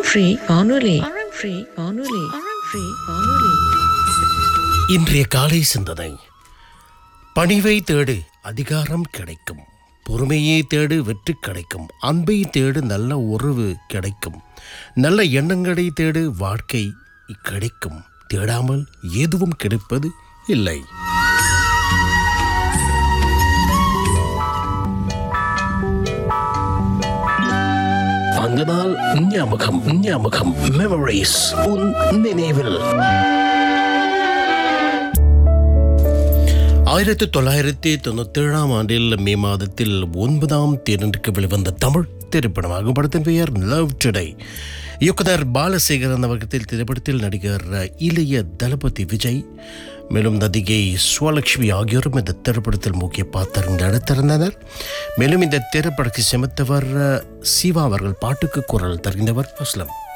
free வானொலி free வானொலி free வானொலி இன்றைய காலை சிந்தனை பணிவை தேடு அதிகாரம் கிடைக்கும் பொறுமையை தேடு வெற்றி கிடைக்கும் அன்பை தேடு நல்ல உறவு கிடைக்கும் நல்ல எண்ணங்களை தேடு வாழ்க்கை கிடைக்கும் தேடாமல் எதுவும் கிடைப்பது இல்லை அந்த நாள் ஞாபகம் ஞாபகம் மெமரிஸ் உன் நினைவில் ஆயிரத்தி தொள்ளாயிரத்தி தொண்ணூத்தேழாம் ஆண்டில் மே மாதத்தில் ஒன்பதாம் தேர்ந்தெடுக்க வெளிவந்த தமிழ் திரைப்படமாகும் படத்தின் பெயர் லவ் டுடே இயக்குனர் பாலசேகரன் அவர்கள் திரைப்படத்தில் நடிகர் இளைய தளபதி விஜய் மேலும் நதிகை சுவலட்சுமி ஆகியோரும் இந்த திரைப்படத்தில் முக்கிய பாத்திரம் நடித்திருந்தனர் மேலும் இந்த திரைப்படத்தை செமத்தவர் சிவா அவர்கள் பாட்டுக்கு குரல் தருகின்றவர் அஸ்லம்